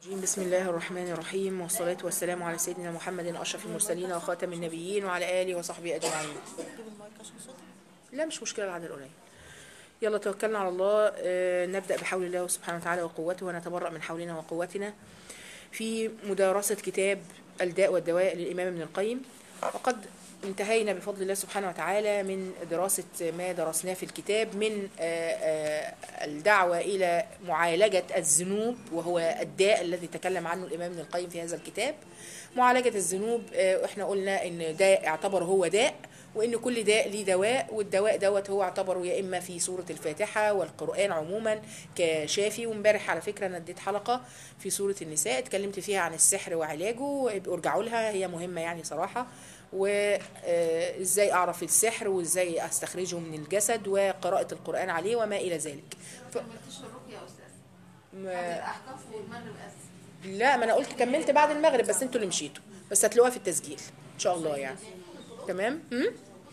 بسم الله الرحمن الرحيم والصلاة والسلام على سيدنا محمد أشرف المرسلين وخاتم النبيين وعلى آله وصحبه أجمعين لا مش مشكلة العدد قليل يلا توكلنا على الله آه، نبدأ بحول الله سبحانه وتعالى وقوته ونتبرأ من حولنا وقوتنا في مدارسة كتاب الداء والدواء للإمام ابن القيم وقد انتهينا بفضل الله سبحانه وتعالى من دراسة ما درسناه في الكتاب من آه، آه، الدعوة إلى معالجة الذنوب وهو الداء الذي تكلم عنه الإمام ابن القيم في هذا الكتاب معالجة الذنوب آه، احنا قلنا ان ده اعتبره هو داء وان كل داء ليه دواء والدواء دوت هو اعتبره يا اما في سوره الفاتحه والقران عموما كشافي وامبارح على فكره انا اديت حلقه في سوره النساء اتكلمت فيها عن السحر وعلاجه ابقوا ارجعوا لها هي مهمه يعني صراحه وازاي اعرف السحر وازاي استخرجه من الجسد وقراءه القران عليه وما الى ذلك ف... كملتش الرقية يا استاذ ما... الاحقاف والمغرب اسف لا ما انا قلت كملت بعد المغرب بس انتوا اللي مشيتوا بس هتلاقوها في التسجيل ان شاء الله يعني تمام هم؟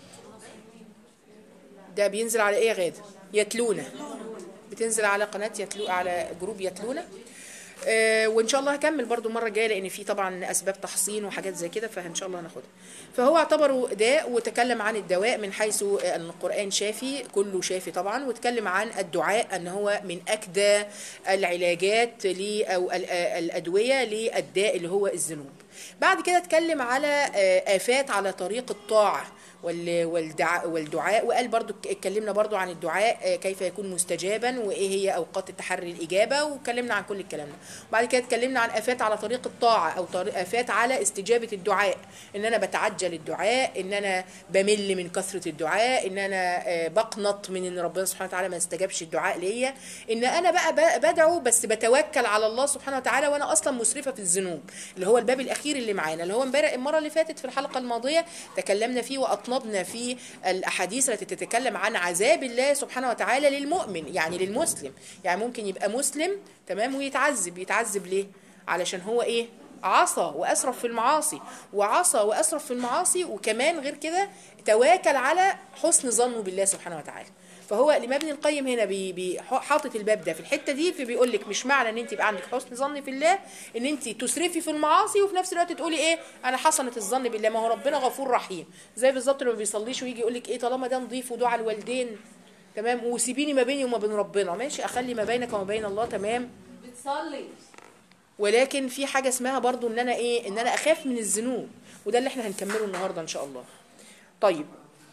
ده بينزل على ايه يا غاده يتلونا بتنزل على قناه يتلو على جروب يتلونا آه وان شاء الله هكمل برضو المره الجايه لان في طبعا اسباب تحصين وحاجات زي كده فان شاء الله هناخدها فهو اعتبره داء وتكلم عن الدواء من حيث ان القران شافي كله شافي طبعا وتكلم عن الدعاء ان هو من اكدى العلاجات ل او ال- الادويه للداء اللي هو الذنوب بعد كده اتكلم على آه، آفات على طريق الطاعة وال- والدعاء والدعاء وقال برضو اتكلمنا برضو عن الدعاء آه، كيف يكون مستجابا وايه هي اوقات التحري الاجابه واتكلمنا عن كل الكلام ده وبعد كده اتكلمنا عن افات على طريق الطاعه او طريق افات على استجابه الدعاء ان انا بتعجل الدعاء ان انا بمل من كثره الدعاء ان انا آه، بقنط من ان ربنا سبحانه وتعالى ما استجابش الدعاء ليا ان انا بقى ب- بدعو بس بتوكل على الله سبحانه وتعالى وانا اصلا مسرفه في الذنوب اللي هو الباب الاخير اللي معانا اللي هو امبارح المره اللي فاتت في الحلقه الماضيه تكلمنا فيه واطنبنا في الاحاديث التي تتكلم عن عذاب الله سبحانه وتعالى للمؤمن يعني للمسلم يعني ممكن يبقى مسلم تمام ويتعذب يتعذب ليه علشان هو ايه عصى واسرف في المعاصي وعصى واسرف في المعاصي وكمان غير كده تواكل على حسن ظنه بالله سبحانه وتعالى فهو الامام ابن القيم هنا بي بي حاطط الباب ده في الحته دي فبيقول لك مش معنى ان انت يبقى عندك حسن ظن في الله ان انت تسرفي في المعاصي وفي نفس الوقت تقولي ايه انا حسنت الظن بالله ما هو ربنا غفور رحيم زي بالظبط لما بيصليش ويجي يقول لك ايه طالما ده نضيف ودعاء الوالدين تمام وسيبيني ما بيني وما بين ربنا ماشي اخلي ما بينك وما بين الله تمام بتصلي ولكن في حاجه اسمها برضو ان انا ايه ان انا اخاف من الذنوب وده اللي احنا هنكمله النهارده ان شاء الله طيب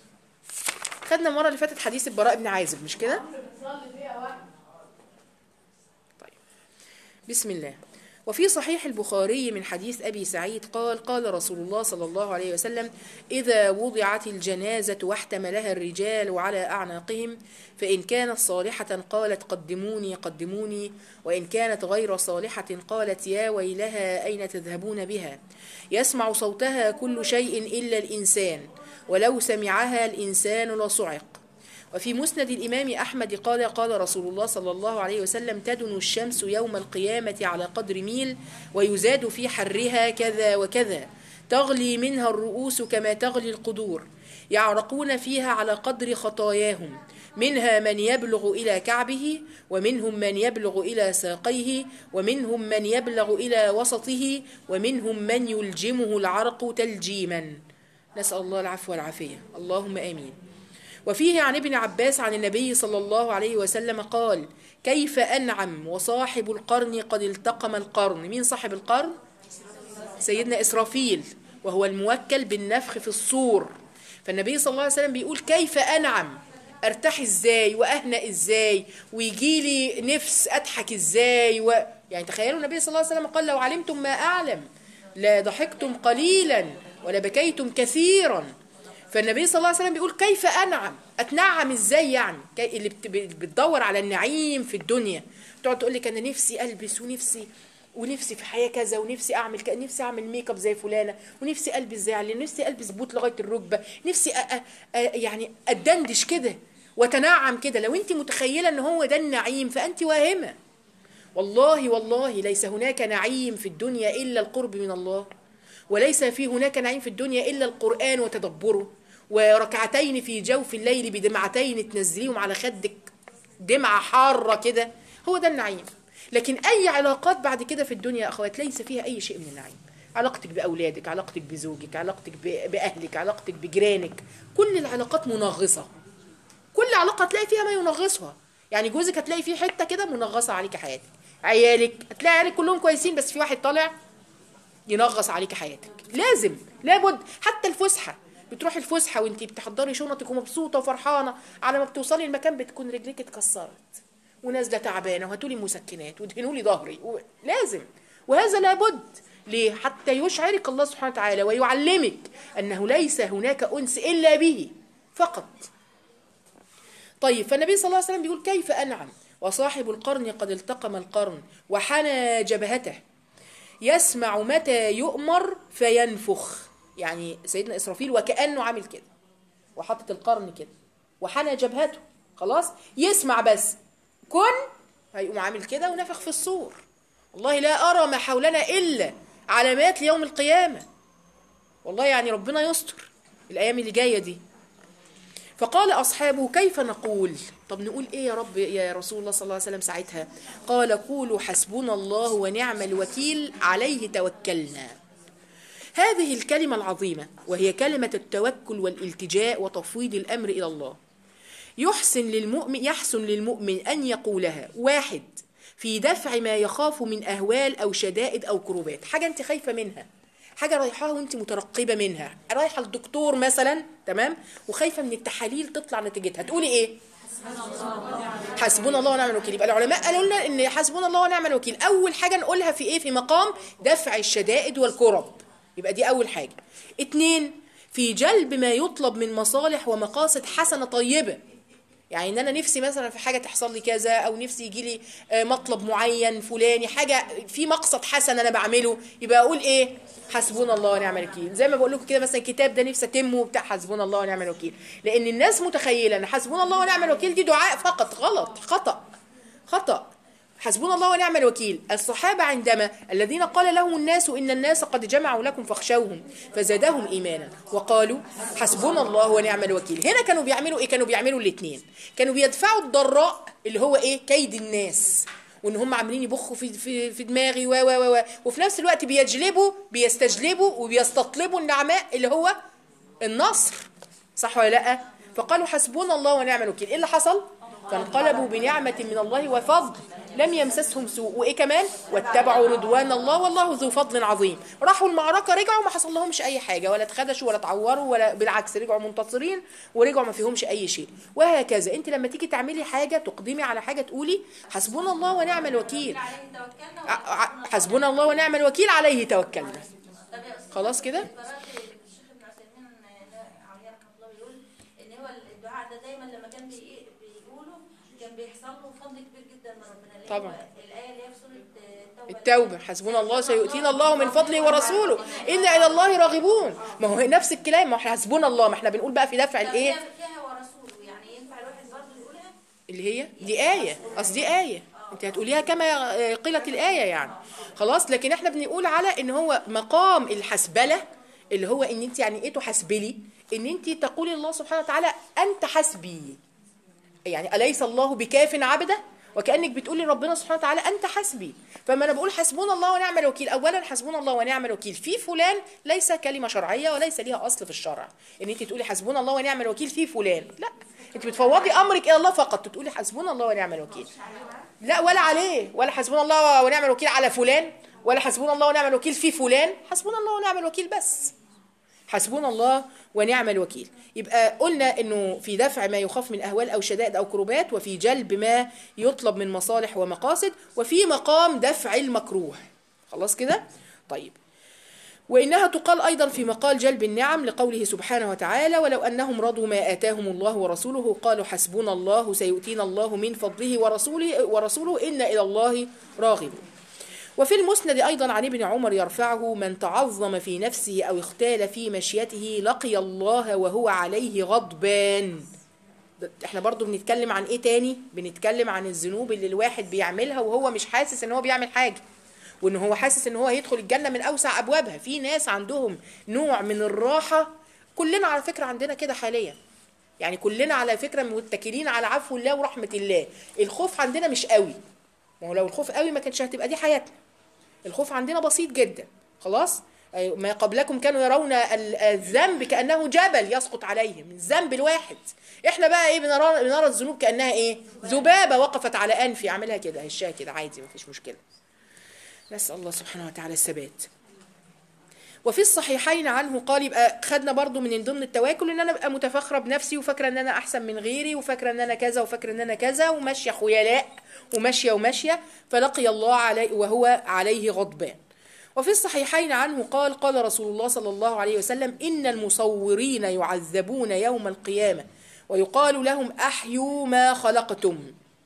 خدنا المره اللي فاتت حديث البراء بن عازب مش كده بتصلي فيها واحد طيب بسم الله وفي صحيح البخاري من حديث أبي سعيد قال قال رسول الله صلى الله عليه وسلم إذا وضعت الجنازة واحتملها الرجال على أعناقهم فإن كانت صالحة قالت قدموني قدموني وإن كانت غير صالحة قالت يا ويلها أين تذهبون بها يسمع صوتها كل شيء إلا الإنسان ولو سمعها الإنسان لصعق وفي مسند الإمام أحمد قال قال رسول الله صلى الله عليه وسلم تدن الشمس يوم القيامة على قدر ميل ويزاد في حرها كذا وكذا تغلي منها الرؤوس كما تغلي القدور يعرقون فيها على قدر خطاياهم منها من يبلغ إلى كعبه ومنهم من يبلغ إلى ساقيه ومنهم من يبلغ إلى وسطه ومنهم من يلجمه العرق تلجيما نسأل الله العفو والعافية اللهم آمين وفيه عن ابن عباس عن النبي صلى الله عليه وسلم قال كيف أنعم وصاحب القرن قد التقم القرن مين صاحب القرن سيدنا إسرافيل وهو الموكل بالنفخ في الصور فالنبي صلى الله عليه وسلم بيقول كيف أنعم ارتاح ازاي واهنى ازاي ويجي لي نفس اضحك ازاي و... يعني تخيلوا النبي صلى الله عليه وسلم قال لو علمتم ما اعلم لا ضحكتم قليلا ولا بكيتم كثيرا فالنبي صلى الله عليه وسلم بيقول كيف انعم اتنعم ازاي يعني كي- اللي بت- بتدور على النعيم في الدنيا تقعد تقول لك انا نفسي البس ونفسي ونفسي في حياه كذا ونفسي اعمل كذا نفسي اعمل ميك اب زي فلانه ونفسي البس زي علي نفسي البس بوت لغايه الركبه نفسي أ أ أ يعني اتدندش كده وتنعم كده لو انت متخيله ان هو ده النعيم فانت واهمه والله والله ليس هناك نعيم في الدنيا الا القرب من الله وليس في هناك نعيم في الدنيا الا القران وتدبره وركعتين في جوف الليل بدمعتين تنزليهم على خدك دمعه حاره كده هو ده النعيم لكن اي علاقات بعد كده في الدنيا يا اخوات ليس فيها اي شيء من النعيم علاقتك باولادك علاقتك بزوجك علاقتك ب- باهلك علاقتك بجيرانك كل العلاقات منغصه كل علاقه هتلاقي فيها ما ينغصها يعني جوزك هتلاقي فيه حته كده منغصه عليك حياتك عيالك هتلاقي عيالك كلهم كويسين بس في واحد طالع ينغص عليك حياتك لازم لابد حتى الفسحه بتروحي الفسحه وانتي بتحضري شنطك ومبسوطه وفرحانه على ما بتوصلي المكان بتكون رجليك اتكسرت ونازله تعبانه وهاتولي مسكنات ودهنوا لي ظهري و... لازم وهذا لابد ليه حتى يشعرك الله سبحانه وتعالى ويعلمك انه ليس هناك انس الا به فقط طيب فالنبي صلى الله عليه وسلم بيقول كيف انعم وصاحب القرن قد التقم القرن وحنى جبهته يسمع متى يؤمر فينفخ يعني سيدنا إسرافيل وكأنه عامل كده وحطت القرن كده وحنى جبهته خلاص يسمع بس كن هيقوم عامل كده ونفخ في الصور والله لا أرى ما حولنا إلا علامات ليوم القيامة والله يعني ربنا يستر الأيام اللي جاية دي فقال أصحابه كيف نقول طب نقول إيه يا رب يا رسول الله صلى الله عليه وسلم ساعتها قال قولوا حسبنا الله ونعم الوكيل عليه توكلنا هذه الكلمة العظيمة وهي كلمة التوكل والالتجاء وتفويض الأمر إلى الله يحسن للمؤمن يحسن للمؤمن أن يقولها واحد في دفع ما يخاف من أهوال أو شدائد أو كروبات حاجة أنت خايفة منها حاجة رايحاها وأنت مترقبة منها رايحة للدكتور مثلا تمام وخايفة من التحاليل تطلع نتيجتها تقولي إيه حسبنا الله ونعم الوكيل يبقى العلماء قالوا لنا ان حسبنا الله ونعم الوكيل اول حاجه نقولها في ايه في مقام دفع الشدائد والكرب يبقى دي اول حاجه اتنين في جلب ما يطلب من مصالح ومقاصد حسنه طيبه يعني ان انا نفسي مثلا في حاجه تحصل لي كذا او نفسي يجي لي آه، مطلب معين فلاني حاجه في مقصد حسن انا بعمله يبقى اقول ايه حسبنا الله ونعم الوكيل زي ما بقول لكم كده مثلا الكتاب ده نفسي اتمه بتاع حسبنا الله ونعم الوكيل لان الناس متخيله ان حسبنا الله ونعم الوكيل دي دعاء فقط غلط خطا خطا حسبنا الله ونعم الوكيل الصحابة عندما الذين قال لهم الناس إن الناس قد جمعوا لكم فاخشوهم فزادهم إيمانا وقالوا حسبنا الله ونعم الوكيل هنا كانوا بيعملوا إيه كانوا بيعملوا الاثنين كانوا بيدفعوا الضراء اللي هو إيه كيد الناس وان هم عاملين يبخوا في في في دماغي و و و وفي نفس الوقت بيجلبوا بيستجلبوا وبيستطلبوا النعماء اللي هو النصر صح ولا لا فقالوا حسبنا الله ونعم الوكيل ايه اللي حصل فانقلبوا بنعمة من الله وفضل لم يمسسهم سوء وايه كمان واتبعوا رضوان الله والله ذو فضل عظيم راحوا المعركة رجعوا ما حصل لهمش اي حاجة ولا اتخدشوا ولا اتعوروا ولا بالعكس رجعوا منتصرين ورجعوا ما فيهمش اي شيء وهكذا انت لما تيجي تعملي حاجة تقدمي على حاجة تقولي حسبنا الله ونعم الوكيل عليه توكلنا ع- ع- حسبنا الله ونعم الوكيل عليه توكلنا طب يا أستاذ، خلاص كده قرأت الشيخ ابن عثيمين ده عليه رحمه الله بيقول ان هو الدعاء ده دايما لما كان بي- بيقوله كان بيحصل له فضل كبير جدا من ربنا لأن طبعا. هو الايه اللي هي في سوره التوبه التوبة حسبنا الله سيؤتينا الله من فضله ورسوله إنا إلى الله راغبون ما هو نفس الكلام ما هو حسبنا الله ما احنا بنقول بقى في دفع طب الإيه هي فيها ورسوله يعني ينفع الواحد برضه يقولها اللي هي دي آية أصل دي آية أنت هتقوليها كما قيلت الآية يعني خلاص لكن احنا بنقول على إن هو مقام الحسبلة اللي هو إن أنت يعني إيه تحسبلي إن أنت تقولي الله سبحانه وتعالى أنت حسبي يعني أليس الله بكاف عبده وكأنك بتقولي ربنا سبحانه وتعالى أنت حسبي فما أنا بقول حسبنا الله ونعم الوكيل أولا حسبنا الله ونعم الوكيل في فلان ليس كلمة شرعية وليس ليها أصل في الشرع إن أنت تقولي حسبنا الله ونعم الوكيل في فلان لا أنت بتفوضي أمرك إلى الله فقط تقولي حسبنا الله ونعم الوكيل لا ولا عليه ولا حسبنا الله ونعم الوكيل على فلان ولا حسبنا الله ونعم الوكيل في فلان حسبنا الله ونعم الوكيل بس حسبنا الله ونعم الوكيل يبقى قلنا انه في دفع ما يخاف من اهوال او شدائد او كروبات وفي جلب ما يطلب من مصالح ومقاصد وفي مقام دفع المكروه خلاص كده طيب وإنها تقال أيضا في مقال جلب النعم لقوله سبحانه وتعالى ولو أنهم رضوا ما آتاهم الله ورسوله قالوا حسبنا الله سيؤتينا الله من فضله ورسوله, ورسوله إن إلى الله راغبون وفي المسند أيضا عن ابن عمر يرفعه من تعظم في نفسه أو اختال في مشيته لقي الله وهو عليه غضبان ده- احنا برضو بنتكلم عن ايه تاني بنتكلم عن الذنوب اللي الواحد بيعملها وهو مش حاسس ان هو بيعمل حاجة وان هو حاسس ان هو هيدخل الجنة من اوسع ابوابها في ناس عندهم نوع من الراحة كلنا على فكرة عندنا كده حاليا يعني كلنا على فكرة متكلين على عفو الله ورحمة الله الخوف عندنا مش قوي ما هو لو الخوف قوي ما كانش هتبقى دي حياتنا الخوف عندنا بسيط جدا خلاص أي ما قبلكم كانوا يرون ال- الذنب كانه جبل يسقط عليهم الذنب الواحد احنا بقى ايه بنرى بنرى الذنوب كانها ايه ذبابه وقفت على انفي اعملها كده هشها كده عادي مفيش مشكله نسال الله سبحانه وتعالى الثبات وفي الصحيحين عنه قال يبقى خدنا برضو من ضمن التواكل ان انا ابقى متفاخره بنفسي وفاكره ان انا احسن من غيري وفاكره ان انا كذا وفاكره ان انا كذا وماشيه خيلاء وماشيه وماشيه فلقي الله علي وهو عليه غضبان وفي الصحيحين عنه قال قال رسول الله صلى الله عليه وسلم ان المصورين يعذبون يوم القيامه ويقال لهم احيوا ما خلقتم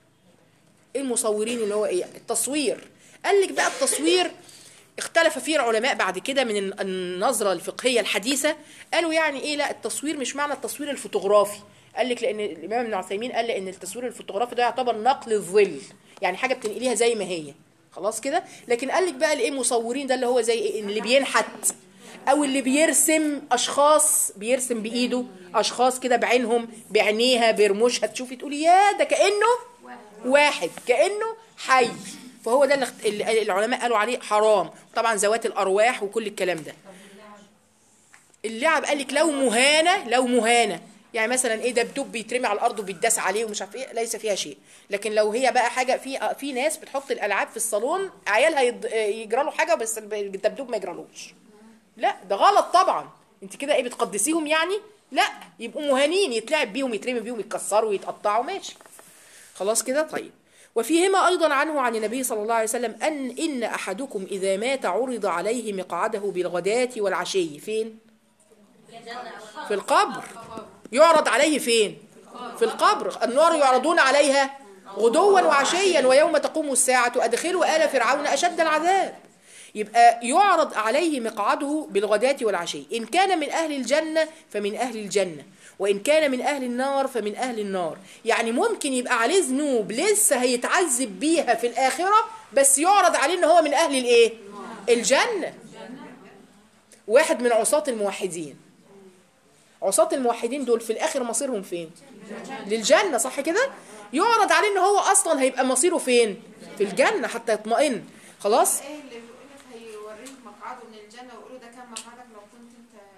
المصورين اللي هو ايه التصوير قال لك بقى التصوير اختلف فيه العلماء بعد كده من الن- النظرة الفقهية الحديثة قالوا يعني ايه لا التصوير مش معنى التصوير الفوتوغرافي قال لك لان الامام ابن عثيمين قال ان التصوير الفوتوغرافي ده يعتبر نقل الظل يعني حاجة بتنقليها زي ما هي خلاص كده لكن قال لك بقى الايه مصورين ده اللي هو زي ايه اللي بينحت او اللي بيرسم اشخاص بيرسم بايده اشخاص كده بعينهم بعينيها برموشها تشوفي تقولي يا ده كانه واحد كانه حي فهو ده اللي اخت- اللي العلماء قالوا عليه حرام طبعا ذوات الارواح وكل الكلام ده اللعب قال لك لو مهانه لو مهانه يعني مثلا ايه دبدوب بيترمي على الارض وبيتداس عليه ومش عارف ايه ليس فيها شيء لكن لو هي بقى حاجه في في ناس بتحط الالعاب في الصالون عيالها يض- يجرى له حاجه بس الدبدوب ما يجرالوش لا ده غلط طبعا انت كده ايه بتقدسيهم يعني لا يبقوا مهانين يتلعب بيهم يترمي بيهم يتكسروا ويتقطعوا ماشي خلاص كده طيب وفيهما أيضا عنه عن النبي صلى الله عليه وسلم أن إن أحدكم إذا مات عرض عليه مقعده بالغداة والعشي فين؟ في القبر يعرض عليه فين؟ في القبر النار يعرضون عليها غدوا وعشيا ويوم تقوم الساعة أدخلوا آل فرعون أشد العذاب يبقى يعرض عليه مقعده بالغداة والعشي إن كان من أهل الجنة فمن أهل الجنة وإن كان من أهل النار فمن أهل النار يعني ممكن يبقى عليه ذنوب لسه هيتعذب بيها في الآخرة بس يعرض عليه إن هو من أهل الإيه؟ الجنة واحد من عصاة الموحدين عصاة الموحدين دول في الآخر مصيرهم فين؟ للجنة صح كده؟ يعرض عليه إن هو أصلا هيبقى مصيره فين؟ في الجنة حتى يطمئن خلاص؟ ايه اللي بيقولك هيوريك مقعده من الجنة ويقولوا ده كان مقعدك لو كنت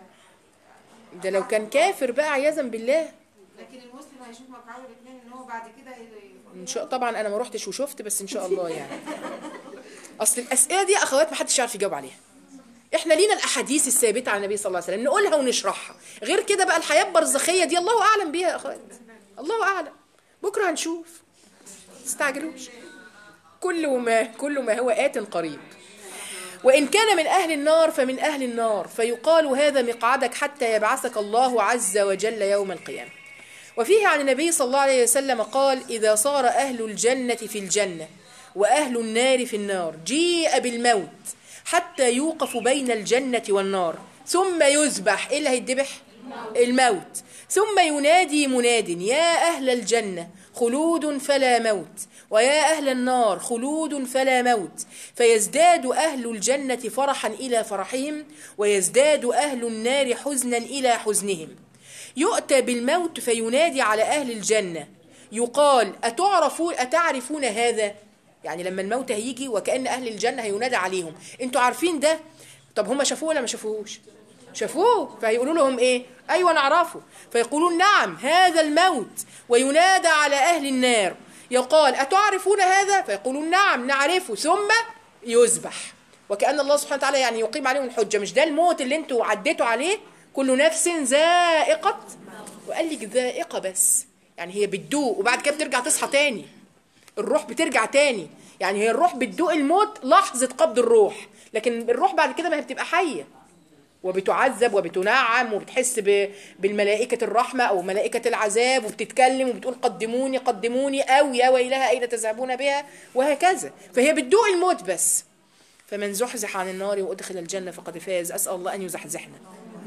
انت ده لو كان كافر بقى عياذا بالله لكن المسلم هيشوف مقعده الاثنين ان هو بعد كده هي- ان شاء طبعا انا ما روحتش وشفت بس ان شاء الله يعني اصل الاسئله دي يا اخوات ما حدش يعرف يجاوب عليها احنا لينا الاحاديث الثابته عن النبي صلى الله عليه وسلم نقولها ونشرحها غير كده بقى الحياه البرزخيه دي الله اعلم بيها يا اخوات الله اعلم بكره هنشوف تستعجلوش كل ما كل ما هو آت قريب وإن كان من أهل النار فمن أهل النار فيقال هذا مقعدك حتى يبعثك الله عز وجل يوم القيامة وفيه عن النبي صلى الله عليه وسلم قال إذا صار أهل الجنة في الجنة وأهل النار في النار جيء بالموت حتى يوقف بين الجنة والنار ثم يذبح إيه اللي هيتذبح؟ الموت ثم ينادي مناد يا أهل الجنة خلود فلا موت ويا أهل النار خلود فلا موت فيزداد أهل الجنة فرحا إلى فرحهم ويزداد أهل النار حزنا إلى حزنهم يؤتى بالموت فينادي على أهل الجنة يقال أتعرفون أتعرفون هذا يعني لما الموت هيجي وكأن أهل الجنة هينادى عليهم انتوا عارفين ده طب هم شافوه ولا ما شافوهوش شافوه فهيقولوا لهم ايه ايوه نعرفه فيقولون نعم هذا الموت وينادى على اهل النار يقال اتعرفون هذا فيقولون نعم نعرفه ثم يذبح وكأن الله سبحانه وتعالى يعني يقيم عليهم الحجة مش ده الموت اللي انتوا عديتوا عليه كل نفس ذائقة وقال لك ذائقة بس يعني هي بتدوق وبعد كده بترجع تصحى تاني الروح بترجع تاني يعني هي الروح بتدوق الموت لحظة قبض الروح لكن الروح بعد كده ما هي بتبقى حية وبتعذب وبتنعم وبتحس ب- بالملائكة الرحمة أو ملائكة العذاب وبتتكلم وبتقول قدموني قدموني أو يا ويلها أين تذهبون بها وهكذا فهي بتدوق الموت بس فمن زحزح عن النار وأدخل الجنة فقد فاز أسأل الله أن يزحزحنا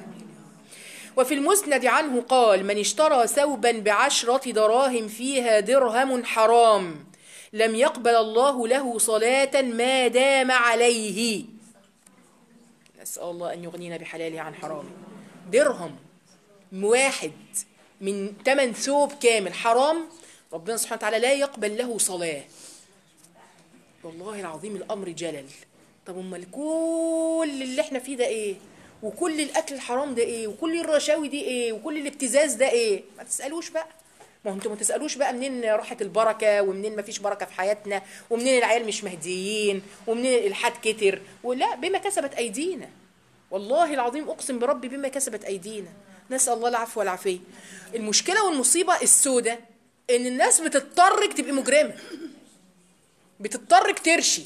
وفي المسند عنه قال من اشترى ثوبا بعشرة دراهم فيها درهم حرام لم يقبل الله له صلاة ما دام عليه نسأل الله أن يغنينا بحلاله عن حرامه درهم واحد من ثمن ثوب كامل حرام ربنا سبحانه وتعالى لا يقبل له صلاة والله العظيم الامر جلل طب امال كل اللي احنا فيه ده ايه وكل الاكل الحرام ده ايه وكل الرشاوي دي ايه وكل الابتزاز ده ايه ما تسالوش بقى ما هو انتوا ما تسالوش بقى منين راحت البركه ومنين ما فيش بركه في حياتنا ومنين العيال مش مهديين ومنين الالحاد كتر ولا بما كسبت ايدينا والله العظيم اقسم بربي بما كسبت ايدينا نسال الله العفو والعافيه المشكله والمصيبه السوداء ان الناس بتضطرك تبقي مجرمه بتضطرك ترشي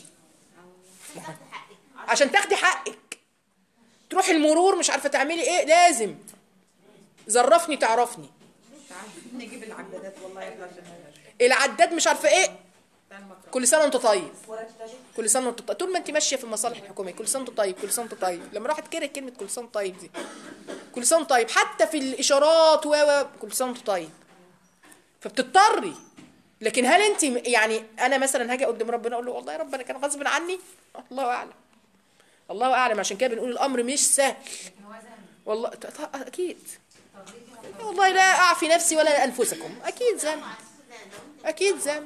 عشان تاخدي حقك تروحي المرور مش عارفه تعملي ايه لازم زرفني تعرفني نجيب العدادات والله يطلع جنة العداد مش عارفه ايه بتاع المطرح كل سنه وانت طيب كل سنه وانت طيب طول ما انت ماشيه في المصالح الحكوميه كل سنه وانت طيب كل سنه وانت طيب لما راحت كده كلمه كل سنه وانت طيب دي كل سنه وانت طيب حتى في الاشارات و و كل سنه وانت طيب فبتضطري لكن هل انت يعني انا مثلا هاجي قدام ربنا اقول له والله يا رب انا كان غصب عني الله اعلم الله اعلم عشان كده بنقول الامر مش سهل والله ط- ط- اكيد والله لا اعفي نفسي ولا انفسكم اكيد ذنب اكيد ذنب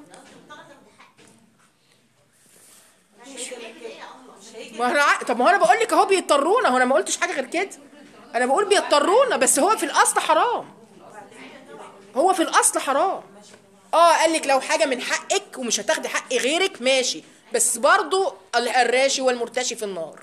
ما انا ع- طب ما هو انا بقول لك اهو بيضطرونا هو انا ما قلتش حاجه غير كده انا بقول بيضطرونا بس هو في الاصل حرام هو في الاصل حرام اه قال لك لو حاجه من حقك ومش هتاخدي حق غيرك ماشي بس برضو الراشي والمرتشي في النار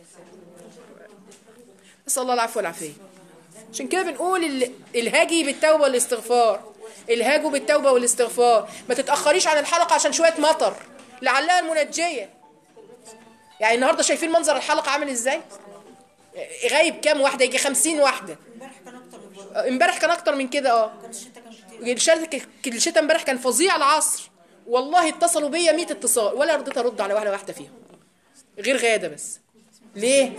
نسال الله العفو والعافيه عشان كده بنقول ال- الهاجي بالتوبه والاستغفار الهاجوا بالتوبه والاستغفار ما تتاخريش عن الحلقه عشان شويه مطر لعلها المنجيه يعني النهارده شايفين منظر الحلقه عامل ازاي غايب كام واحده يجي خمسين واحده امبارح كان اكتر من كده امبارح كان اكتر من كده اه كان الشتا كان كتير الشتاء الشتاء امبارح كان فظيع العصر والله اتصلوا بيا 100 اتصال ولا رضيت ارد على واحده واحده فيهم غير غاده بس ليه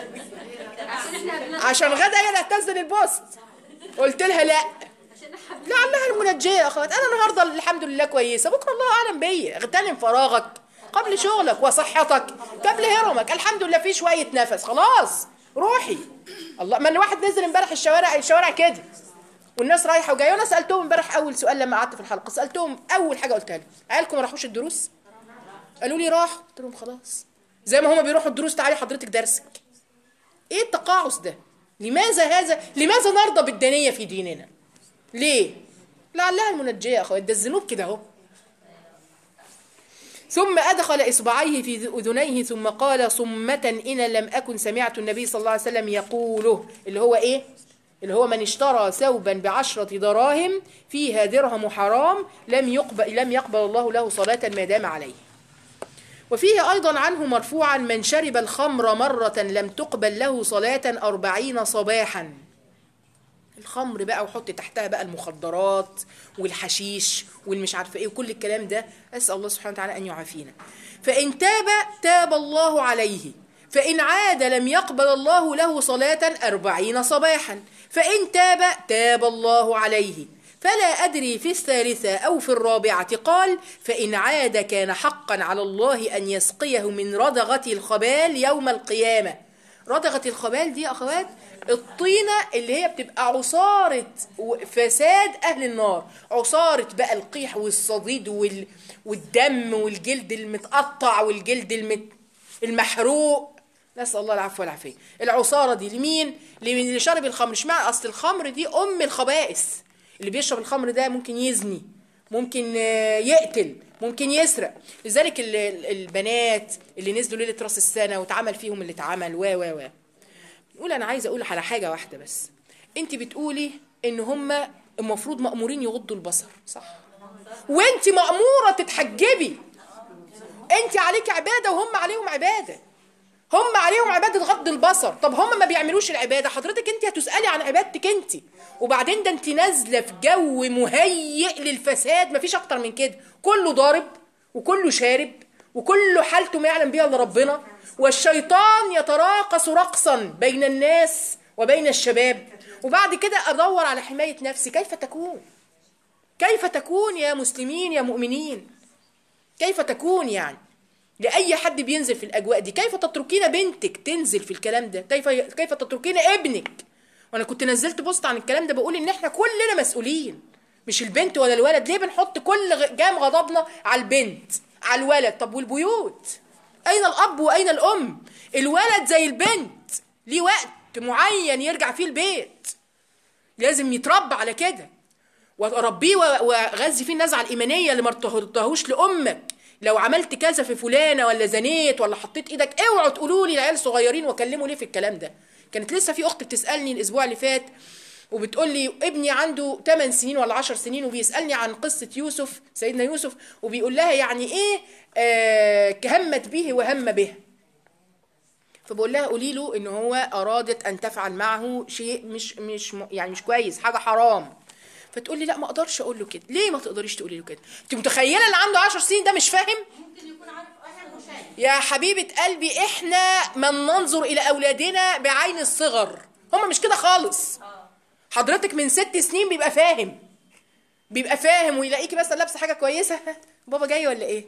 عشان غاده هي اللي هتنزل البوست قلت لها لا لعلها المنجيه يا اخوات انا النهارده الحمد لله كويسه بكره الله اعلم بيا اغتنم فراغك قبل شغلك وصحتك قبل هرمك الحمد لله في شويه نفس خلاص روحي الله ما الواحد نزل امبارح الشوارع الشوارع كده والناس رايحه وجايه وانا سالتهم امبارح اول سؤال لما قعدت في الحلقه سالتهم اول حاجه قلتها لهم عيالكم ما راحوش الدروس قالوا لي راحوا قلت لهم خلاص زي ما هما بيروحوا الدروس تعالي حضرتك درسك ايه التقاعس ده لماذا هذا لماذا نرضى بالدنيه في ديننا ليه لعلها المنجيه يا اخوات ده الذنوب كده اهو ثم أدخل إصبعيه في أذنيه ثم قال صمة إن لم أكن سمعت النبي صلى الله عليه وسلم يقوله اللي هو إيه؟ اللي هو من اشترى ثوبا بعشرة دراهم فيها درهم حرام لم يقبل لم يقبل الله له صلاة ما دام عليه. وفيه أيضا عنه مرفوعا من شرب الخمر مرة لم تقبل له صلاة أربعين صباحا الخمر بقى وحط تحتها بقى المخدرات والحشيش والمش عارفه ايه وكل الكلام ده اسال الله سبحانه وتعالى ان يعافينا فان تاب تاب الله عليه فان عاد لم يقبل الله له صلاه أربعين صباحا فان تاب تاب الله عليه فلا أدري في الثالثة أو في الرابعة قال فإن عاد كان حقا على الله أن يسقيه من ردغة الخبال يوم القيامة ردغة الخبال دي يا أخوات الطينة اللي هي بتبقى عصارة و- فساد أهل النار عصارة بقى القيح والصديد وال... والدم والجلد المتقطع والجلد المت... المحروق نسأل الله العفو والعافية العصارة دي لمين؟ لمن اللي شرب الخمر اشمعنى أصل الخمر دي أم الخبائث اللي بيشرب الخمر ده ممكن يزني ممكن آه، يقتل ممكن يسرق لذلك ال- ال- البنات اللي نزلوا ليلة راس السنة واتعمل فيهم اللي اتعمل و و و نقول انا عايزه اقول على حاجه واحده بس انت بتقولي ان هم المفروض مامورين يغضوا البصر صح وانت ماموره تتحجبي انت عليك عباده وهم عليهم عباده هم عليهم عباده غض البصر طب هم ما بيعملوش العباده حضرتك انت هتسالي عن عبادتك انت وبعدين ده انت نازله في جو مهيئ للفساد مفيش اكتر من كده كله ضارب وكله شارب وكله حالته ما يعلم بها الا ربنا والشيطان يتراقص رقصا بين الناس وبين الشباب وبعد كده ادور على حمايه نفسي كيف تكون كيف تكون يا مسلمين يا مؤمنين كيف تكون يعني لأي حد بينزل في الأجواء دي كيف تتركين بنتك تنزل في الكلام ده كيف كيف تتركين ابنك وانا كنت نزلت بوست عن الكلام ده بقول ان احنا كلنا مسؤولين مش البنت ولا الولد ليه بنحط كل غ- جام غضبنا على البنت على الولد طب والبيوت اين الاب واين الام الولد زي البنت ليه وقت معين يرجع فيه البيت لازم يتربى على كده واربيه و- واغذي فيه النزعه الايمانيه اللي ما ارتهوش لامك لو عملت كذا في فلانه ولا زنيت ولا حطيت ايدك اوعوا تقولوا لي العيال صغيرين واكلموا ليه في الكلام ده كانت لسه في اخت بتسالني الاسبوع اللي فات وبتقول لي ابني عنده 8 سنين ولا 10 سنين وبيسالني عن قصه يوسف سيدنا يوسف وبيقول لها يعني ايه آه همت به وهم به فبقول لها قولي له ان هو ارادت ان تفعل معه شيء مش مش م- يعني مش كويس حاجه حرام فتقول لي لا ما اقدرش اقول له كده ليه ما تقدريش تقولي له كده انت متخيله اللي عنده 10 سنين ده مش فاهم ممكن يكون عارف اصلا وشايف يا حبيبه قلبي احنا من ننظر الى اولادنا بعين الصغر هما مش كده خالص حضرتك من ست سنين بيبقى فاهم بيبقى فاهم ويلاقيكي مثلا لابسه حاجه كويسه بابا جاي ولا ايه